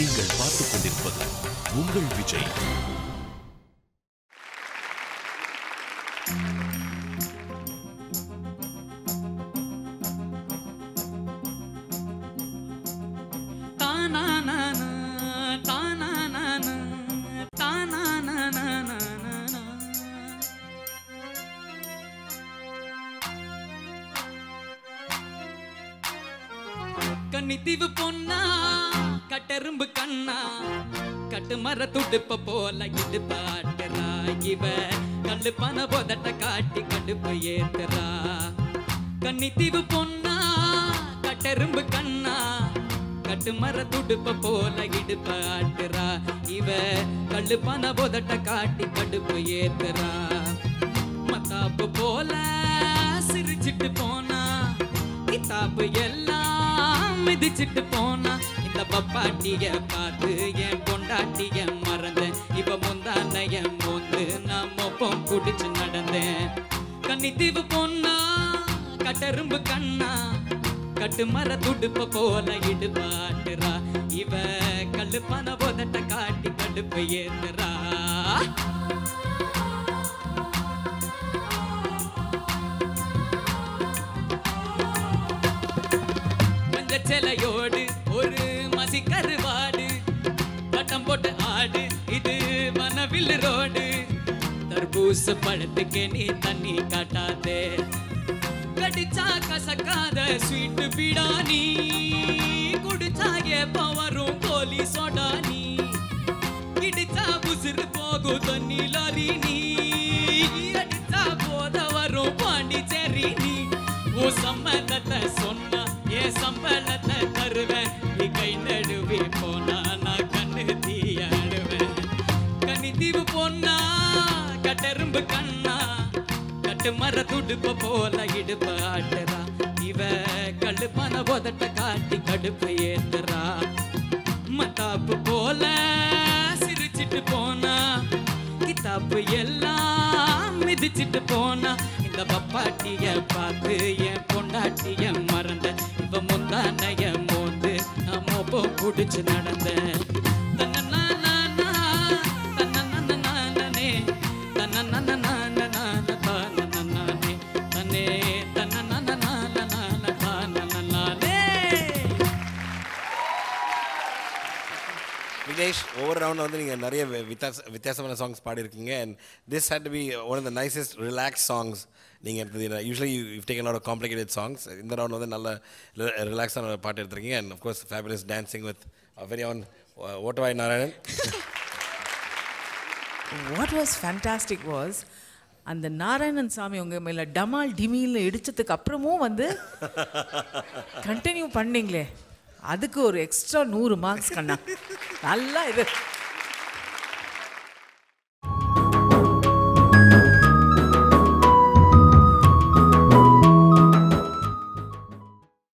நீங்கள் பார்த்துக் கொண்டிருப்பது உங்கள் விஜய் தானானானா, தானானானா, தானானானானானா. கன்னித்தீவு பொன்னா கட்டெரும்பு கண்ணா கட்டு மர துடுப்ப போல இடுப்ப ஆட்டுறா இவ கல்லு பன போதட்ட காட்டி கடுப்பு ஏத்துறா கன்னித்தீவு பொன்னா கட்டெரும்பு கண்ணா கட்டு மர துடுப்ப போல இடுப்ப ஆட்டுறா இவ கல்லு பன போதட்ட காட்டி கடுப்பு ஏத்துறா மத்தாப்பு போல சிரிச்சிட்டு போனா கித்தாப்பு எல்லாம் மிதிச்சிட்டு போனா இந்த பப்பாட்டிய பார்த்து என் பொண்டாட்டிய மறந்தேன் இப்ப முந்தானைய மோந்து நான் மொப்பம் குடிச்சு நடந்தேன் கன்னித்தீவு பொண்ணா கட்டெரும்பு கண்ணா கட்டு மர துடுப்ப போல இடுபாட்டுறா இவ கல்லு பன போதட்ட காட்டி கடுப்பு ஏத்துறா மஞ்ச சிலையோடு ஒரு மசி கருவாடு வட்டம் போட்டு ஆடு இது வனவில் ரோடு தர்பூச பழத்துக்கு நீ தண்ணி காட்டாதே கடிச்சா கசக்காத ஸ்வீட் பிடானி குடிச்சா ஏப்ப வரும் கோலி சோடா நீ இடிச்சா புசிறு போகும் தண்ணி லாரி நீ அடிச்சா போத வரும் பாண்டிச்சேரி நீ உன் சம்மதத்தை சொன்னா என் சம்பளத்தை தருவேன் நீ கை நடுவே போனா நான் கண்ணு தீயாடுவேன் கன்னித்தீவு பொண்ணா கட்டெரும்பு கண்ணா கட்டு மர துடுப்ப போல இடுப்ப ஆட்டுறா இவ கல்லு பன போதட்ட காட்டி கடுப்பு ஏத்துறா மத்தாப்பு போல சிரிச்சிட்டு போனா கித்தாப்பு எல்லாம் மிதிச்சிட்டு போனா இந்த பப்பாட்டிய பார்த்து என் பொண்டாட்டிய மறந்த இவ முந்தானைய மோந்து நான் மோப்போ குடிச்சு நடந்தேன் தன்னன்னானா, தன்னன்னன்னானே, தன்னன்னன்னானனானா, தானனனானே, தன்னே, தன்னன்னன்னானனானா, தானனனானே. விக்னேஷ் ஒவ்வொரு ரவுண்டில் வந்து நீங்கள் நிறைய வி- வித்தியாச வித்தியாசமான சாங்ஸ் பாடியிருக்கீங்க and this had to be one of the nicest relax songs நீங்கள் எடுத்தது usually you taken out complicated songs இந்த ரவுண்ட் வந்து நல்ல ரிலாக்ஸான பாட்டு எடுத்திருக்கீங்க and of course fabulous dancing with very on ஓட்டவாய் Narayanan what was fantastic was அந்த நாராயணன் சாமி உங்க மேல டமால் டிமில்னு இடிச்சதுக்கு அப்புறமும் வந்து கண்டினியூ பண்ணீங்களே அதுக்கு ஒரு எக்ஸ்ட்ரா நூறு மார்க்ஸ் கண்ணா நல்லா இது